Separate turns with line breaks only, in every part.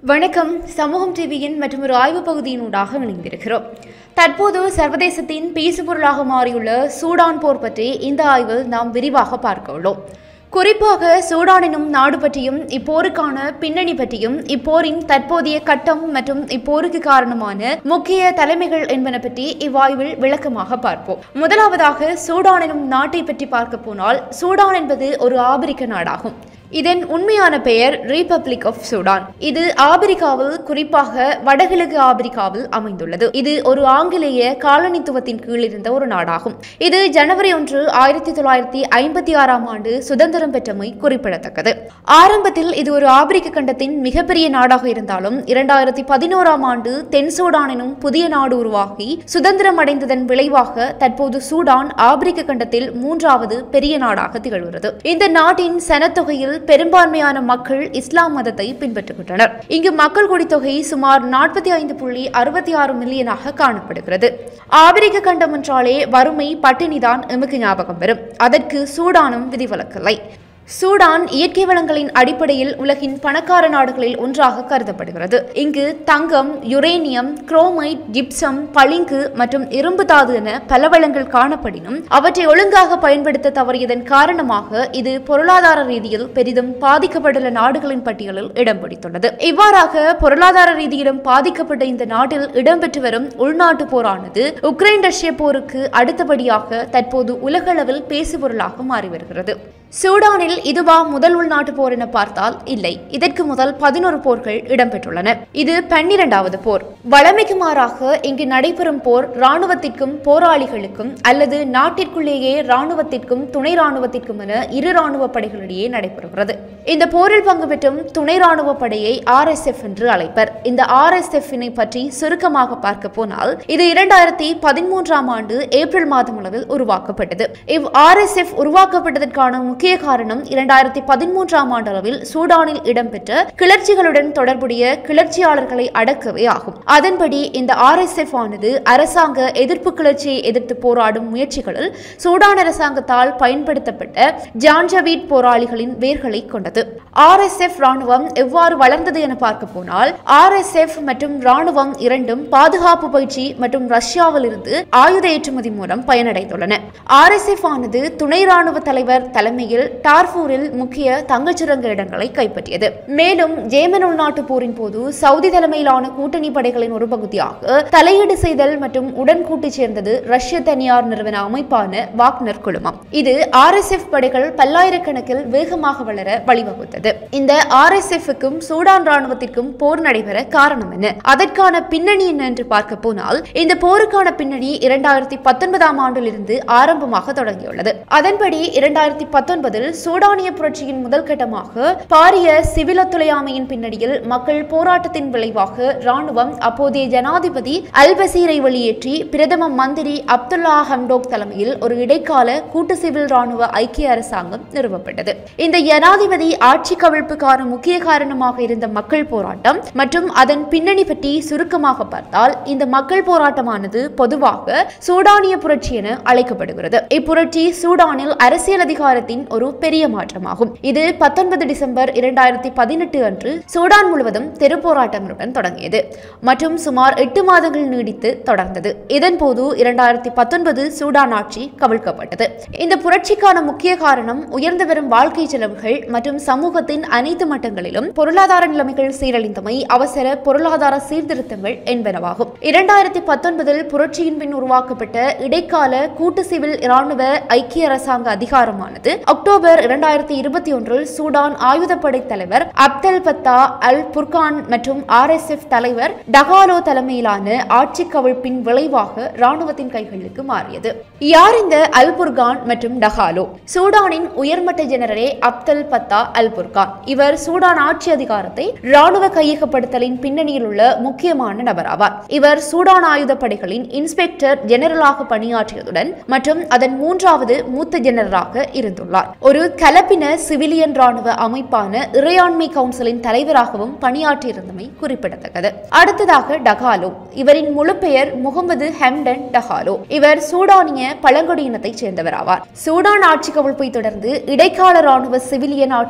வணக்கம் சமூகம் டிவியின் மற்றும் ஒரு ஆய்வு பகுதியினூடாக இணைந்திருக்கிறோம் தற்போது சர்வதேசத்தின் பேசுபொருளாக மாறியுள்ள சூடான் போர் பற்றி இந்த ஆய்வில் நாம் விரிவாக பார்க்க உள்ளோம் குறிப்பாக சூடான் எனும் நாடு பற்றியும் இப்போருக்கான பின்னணி பற்றியும் இப்போரின் தற்போதைய கட்டம் மற்றும் இப்போருக்கு காரணமான முக்கிய தலைமைகள் என்பன பற்றி இவ்வாய்வில் விளக்கமாக பார்ப்போம் முதலாவதாக சூடான் எனும் நாட்டை பற்றி பார்க்க போனால் சூடான் என்பது ஒரு ஆபிரிக்க நாடாகும் இதன் உண்மையான பெயர் ரிபப்ளிக் ஆஃப் சூடான் இது ஆபிரிக்காவில் குறிப்பாக வடகிழக்கு ஆபிரிக்காவில் அமைந்துள்ளது இது ஒரு ஆங்கிலேய காலனித்துவத்தின் கீழ் இருந்த ஒரு நாடாகும் இது ஜனவரி ஒன்று ஆயிரத்தி தொள்ளாயிரத்தி ஐம்பத்தி ஆறாம் ஆண்டு சுதந்திரம் பெற்றமை குறிப்பிடத்தக்கது ஆரம்பத்தில் இது ஒரு ஆப்பிரிக்க கண்டத்தின் மிகப்பெரிய நாடாக இருந்தாலும் இரண்டாயிரத்தி பதினோராம் ஆண்டு தென் சூடான் எனும் புதிய நாடு உருவாகி சுதந்திரம் அடைந்ததன் விளைவாக தற்போது சூடான் ஆப்பிரிக்க கண்டத்தில் மூன்றாவது பெரிய நாடாக திகழ்கிறது இந்த நாட்டின் சனத்தொகையில் பெரும்பான்மையான மக்கள் இஸ்லாம் மதத்தை பின்பற்றுகின்றனர் இங்கு மக்கள் குடித்தொகை சுமார் நாற்பத்தி ஐந்து புள்ளி அறுபத்தி ஆறு மில்லியனாக காணப்படுகிறது ஆப்பிரிக்க கண்டம் என்றாலே வறுமை பட்டினிதான் எமக்கு ஞாபகம் வரும் அதற்கு சூடானும் விதிவிலக்கில்லை சூடான் இயற்கை வளங்களின் அடிப்படையில் உலகின் பணக்கார நாடுகளில் ஒன்றாக கருதப்படுகிறது இங்கு தங்கம் யுரேனியம் குரோமைட் ஜிப்சம் பளிங்கு மற்றும் இரும்பு தாது என பல வளங்கள் காணப்படினும் அவற்றை ஒழுங்காக பயன்படுத்த தவறியதன் காரணமாக இது பொருளாதார ரீதியில் பெரிதும் பாதிக்கப்பட்டுள்ள நாடுகளின் பட்டியலில் இடம் பிடித்துள்ளது இவ்வாறாக பொருளாதார ரீதியிலும் பாதிக்கப்பட்ட இந்த நாட்டில் இடம்பெற்று வரும் உள்நாட்டு போரானது உக்ரைன் ரஷ்ய போருக்கு அடுத்தபடியாக தற்போது உலகளவில் பேசுபொருளாக மாறி வருகிறது சூடானில் இதுவா முதல் உள்நாட்டு போர் என பார்த்தால் இல்லை இதற்கு முதல் பதினோரு போர்கள் இடம்பெற்றுள்ளன இது பன்னிரண்டாவது போர் வழமைக்கு மாறாக இங்கு நடைபெறும் போர் இராணுவத்திற்கும் போராளிகளுக்கும் அல்லது நாட்டிற்குள்ளேயே இராணுவத்திற்கும் துணை இராணுவத்திற்கும் என இரு இராணுவ படைகளிடையே நடைபெறுகிறது இந்த போரில் பங்கு பெற்றும் துணை இராணுவ படையை ஆர்எஸ்எஃப் என்று அழைப்பர் இந்த ஆர்எஸ்எஃப் பற்றி சுருக்கமாக பார்க்க போனால் இது இரண்டாயிரத்தி பதிமூன்றாம் ஆண்டு ஏப்ரல் மாதம் அளவில் உருவாக்கப்பட்டது இவ் ஆர்எஸ்எஃப் உருவாக்கப்பட்டதற்கான முக்கிய காரணம் இரண்டாயிரத்தி பதிமூன்றாம் ஆண்டு அளவில் சூடானில் இடம்பெற்ற கிளர்ச்சிகளுடன் தொடர்புடைய கிளர்ச்சியாளர்களை அடக்கவே ஆகும் அதன்படி இந்த ஆர்எஸ்எஃப் ஆனது அரசாங்க எதிர்ப்பு கிளர்ச்சியை எதிர்த்து போராடும் முயற்சிகளில் சூடான் அரசாங்கத்தால் பயன்படுத்தப்பட்ட ஜான்ஜவீட் போராளிகளின் வேர்களை கொண்டது ஆர்எஸ்எஃப் ராணுவம் எவ்வாறு வளர்ந்தது என பார்க்க போனால் ஆர்எஸ்எஃப் மற்றும் ராணுவம் இரண்டும் பாதுகாப்பு பயிற்சி மற்றும் ரஷ்யாவில் இருந்து ஆயுத ஏற்றுமதி மூலம் பயனடைந்துள்ளன ஆர்எஸ்எஃப் ஆனது துணை ராணுவ தலைவர் தலைமையில் டார்பூரில் முக்கிய தங்கச்சுரங்க இடங்களை கைப்பற்றியது மேலும் ஜேமன் உள்நாட்டு போரின் போது சவுதி தலைமையிலான கூட்டணி படைகளின் ஒரு பகுதியாக தலையீடு செய்தல் மற்றும் உடன்கூட்டு சேர்ந்தது ரஷ்ய தனியார் நிறுவன அமைப்பான வாக்னர் குழுமம் இது ஆர்எஸ்எஃப் படைகள் பல்லாயிரக்கணக்கில் வேகமாக வளர வழிவகுத்தது இந்த ஆர்எஸ்எஃப்க்கும் சூடான் ராணுவத்திற்கும் போர் நடைபெற காரணம் என்ன அதற்கான பின்னணி என்ன என்று பார்க்க போனால் இந்த போருக்கான பின்னணி இரண்டாயிரத்தி பத்தொன்பதாம் ஆண்டிலிருந்து ஆரம்பமாக தொடங்கியுள்ளது அதன்படி இரண்டாயிரத்தி பத்தொன்பதில் சூடானிய புரட்சியின் முதல் கட்டமாக பாரிய சிவில் ஒத்துழையாமையின் பின்னணியில் மக்கள் போராட்டத்தின் விளைவாக ராணுவம் அப்போதைய ஜனாதிபதி அல் பசீரை வெளியேற்றி பிரதம மந்திரி அப்துல்லா ஹம்டோக் தலைமையில் ஒரு இடைக்கால கூட்டு சிவில் ராணுவ ஐக்கிய அரசாங்கம் நிறுவப்பட்டது இந்த ஜனாதிபதி ஆட்சி கவிழ்ப்புக்கான முக்கிய காரணமாக இருந்த மக்கள் போராட்டம் மற்றும் அதன் பின்னணி பற்றி சுருக்கமாக பார்த்தால் இந்த மக்கள் போராட்டமானது பொதுவாக சூடானிய புரட்சி என அழைக்கப்படுகிறது இப்புரட்சி சூடானில் அரசியல் அதிகாரத்தின் ஒரு பெரிய மாற்றமாகும் இது பத்தொன்பது டிசம்பர் இரண்டாயிரத்தி பதினெட்டு அன்று சூடான் முழுவதும் தெரு போராட்டங்களுடன் தொடங்கியது மற்றும் சுமார் எட்டு மாதங்கள் நீடித்து தொடர்ந்தது இதன்போது இரண்டாயிரத்தி பத்தொன்பது சூடான் ஆட்சி கவிழ்க்கப்பட்டது இந்த புரட்சிக்கான முக்கிய காரணம் உயர்ந்து வரும் வாழ்க்கை செலவுகள் மற்றும் சமூகத்தின் அனைத்து மட்டங்களிலும் பொருளாதார நிலைமைகள் சீரழிந்தமை அவசர பொருளாதார சீர்திருத்தங்கள் என்பனவாகும் இரண்டாயிரத்தி பத்தொன்பதில் புரட்சியின் பின் உருவாக்கப்பட்ட இடைக்கால கூட்டு சிவில் இராணுவ ஐக்கிய அரசாங்க அதிகாரமானது அக்டோபர் இரண்டாயிரத்தி இருபத்தி ஒன்றில் சூடான் ஆயுதப்படை தலைவர் அப்தல் பத்தா அல் புர்கான் மற்றும் ஆர்எஸ்எஃப் தலைவர் டகாலோ தலைமையிலான ஆட்சி கவிழ்ப்பின் விளைவாக ராணுவத்தின் கைகளுக்கு மாறியது யார் இந்த அல் புர்கான் மற்றும் டகாலோ சூடானின் உயர்மட்ட ஜெனரலே அப்தல் பத்தா அல் புர்கான் இவர் சூடான் ஆட்சி அதிகாரத்தை ராணுவ கையகப்படுத்தலின் பின்னணியில் உள்ள முக்கியமான நபர் ஆவார் இவர் சூடான் ஆயுதப்படைகளின் இன்ஸ்பெக்டர் ஜெனரலாக பணியாற்றியதுடன் மற்றும் அதன் மூன்றாவது மூத்த ஜெனரலாக இருந்துள்ளார் ஒரு கலப்பின சிவிலியன் ராணுவ அமைப்பான இறையாண்மை கவுன்சிலின் தலைவராகவும் பணியாற்றியிருந்தமை குறிப்பிடத்தக்கது அடுத்ததாக டகாலோ இவரின் முழு பெயர் முகமது ஹெம்டன் டகாலோ இவர் சூடானிய பழங்குடியினத்தைச் சேர்ந்தவர் ஆவார் சூடான் ஆட்சி கவிழ்ப்பை தொடர்ந்து இடைக்கால ராணுவ சிவிலியன் ஆட்சி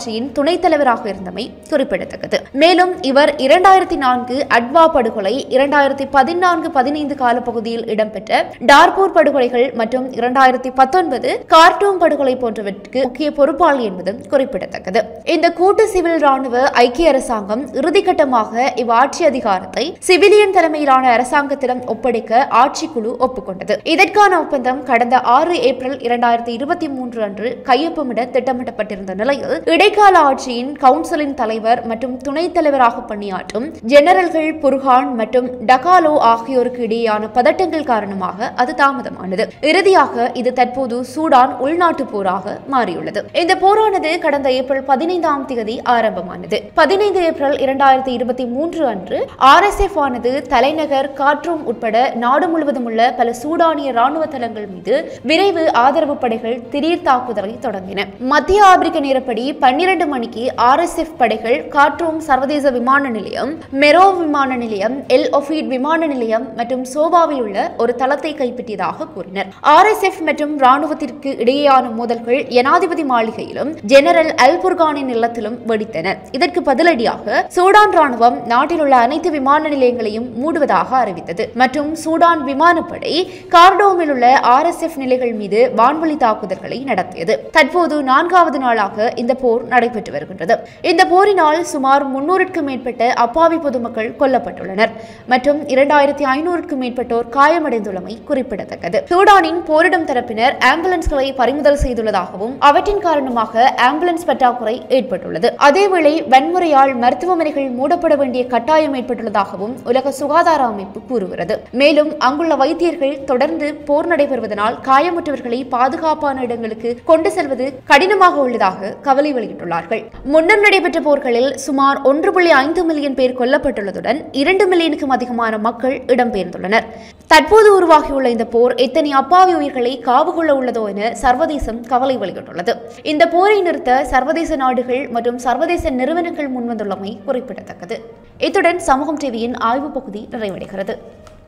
ஆட்சியின் துணைத் தலைவராக இருந்தமை குறிப்பிடத்தக்கது மேலும் இவர் இரண்டாயிரத்தி நான்கு அட்வா படுகொலை இரண்டாயிரத்தி பதினான்கு பதினைந்து காலப்பகுதியில் இடம்பெற்ற டார்பூர் படுகொலைகள் மற்றும் இரண்டாயிரத்தி பத்தொன்பது கார்ட்டூம் படுகொலை போன்றவற்றுக்கு முக்கிய பொறுப்பாளி என்பதும் குறிப்பிடத்தக்கது இந்த கூட்டு சிவில் ராணுவ ஐக்கிய அரசாங்கம் இறுதிக்கட்டமாக இவ்வாட்சி அதிகாரத்தை சிவிலியன் தலைமையிலான அரசாங்கத்திடம் ஒப்படைக்க ஆட்சிக்குழு ஒப்புக்கொண்டது இதற்கான ஒப்பந்தம் கடந்த ஆறு ஏப்ரல் இரண்டாயிரத்தி இருபத்தி மூன்று அன்று கையொப்பமிட திட்டமிடப்பட்டிருந்த நிலையில் இடைக்கால ஆட்சியின் கவுன்சிலின் தலைவர் மற்றும் துணைத் தலைவராக பணியாற்றும் ஜெனரல்கள் புர்ஹான் மற்றும் டகாலோ ஆகியோருக்கு இடையேயான பதட்டங்கள் காரணமாக அது தாமதமானது இறுதியாக இது தற்போது சூடான் உள்நாட்டு போராக மாறியுள்ளது இந்த போரானது கடந்த ஏப்ரல் பதினைந்தாம் தேதி ஆரம்பமானது பதினைந்து ஏப்ரல் இரண்டாயிரத்தி இருபத்தி மூன்று அன்று ஆர்எஸ்எஃப் ஆனது தலைநகர் காற்றும் உட்பட நாடு முழுவதும் உள்ள பல சூடானிய ராணுவ தளங்கள் மீது விரைவு ஆதரவு படைகள் திடீர் தாக்குதலை தொடங்கின மத்திய ஆப்பிரிக்க நேரப்படி பன்னிரண்டு மணிக்கு ஆர்எஸ்எஃப் படைகள் காற்றும் சர்வதேச விமான நிலையம் மெரோ விமான நிலையம் எல் ஒஃபீட் விமான நிலையம் மற்றும் சோபாவில் உள்ள ஒரு தளத்தை கைப்பற்றியதாக கூறினர் ஆர்எஸ்எஃப் மற்றும் ராணுவத்திற்கு இடையேயான மோதல்கள் ஜனாதிபதி மாளிகையிலும் ஜெனரல் அல்புர்கானின் இல்லத்திலும் வெடித்தன இதற்கு பதிலடியாக சூடான் ராணுவம் நாட்டில் உள்ள அனைத்து விமான நிலையங்களையும் மூடுவதாக அறிவித்தது மற்றும் சூடான் விமானப்படை கார்டோமில் உள்ள ஆர்எஸ்எஃப் நிலைகள் மீது வான்வழி தாக்குதல்களை நடத்தியது தற்போது நான்காவது நாளாக இந்த போர் நடைபெற்று வருகின்றது இந்த போரினால் சுமார் முன்னூறுக்கும் மேற்பட்ட அப்பாவி பொதுமக்கள் கொல்லப்பட்டுள்ளனர் மற்றும் இரண்டாயிரத்தி ஐநூறுக்கும் மேற்பட்டோர் காயமடைந்துள்ளமை குறிப்பிடத்தக்கது சூடானின் போரிடும் தரப்பினர் ஆம்புலன்ஸ்களை பறிமுதல் செய்துள்ளதாகவும் அவற்றின் காரணமாக ஆம்புலன்ஸ் பற்றாக்குறை ஏற்பட்டுள்ளது அதேவேளை வன்முறையால் மருத்துவமனைகள் மூடப்பட வேண்டிய கட்டாயம் ஏற்பட்டுள்ளதாகவும் உலக சுகாதார அமைப்பு கூறுகிறது மேலும் அங்குள்ள வைத்தியர்கள் தொடர்ந்து போர் நடைபெறுவதனால் காயமுற்றவர்களை பாதுகாப்பான இடங்களுக்கு கொண்டு செல்வது கடினமாக உள்ளதாக கவலை வெளியிட்டுள்ளார்கள் முன்னர் நடைபெற்ற போர்களில் சுமார் ஒன்று புள்ளி ஐந்து மில்லியன் பேர் கொல்லப்பட்டுள்ளதுடன் இரண்டு மில்லியனுக்கும் அதிகமான மக்கள் இடம்பெயர்ந்துள்ளனர் தற்போது உருவாகியுள்ள இந்த போர் எத்தனை அப்பாவி உயிர்களை காவு கொள்ள உள்ளதோ என சர்வதேசம் கவலை வெளியிட்டுள்ளது இந்த போரை நிறுத்த சர்வதேச நாடுகள் மற்றும் சர்வதேச நிறுவனங்கள் முன்வந்துள்ளமை குறிப்பிடத்தக்கது இத்துடன் சமூகம் டிவியின் ஆய்வு பகுதி நிறைவடைகிறது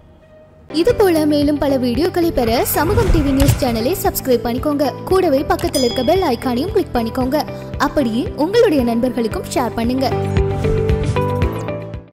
இது போல மேலும் பல வீடியோக்களை பெற சமூகம் டிவி நியூஸ் சேனலை சப்ஸ்கிரைப் பண்ணிக்கோங்க கூடவே பக்கத்தில் இருக்க பெல் ஐகானையும் கிளிக் பண்ணிக்கோங்க அப்படியே உங்களுடைய நண்பர்களுக்கும் ஷேர் பண்ணுங்க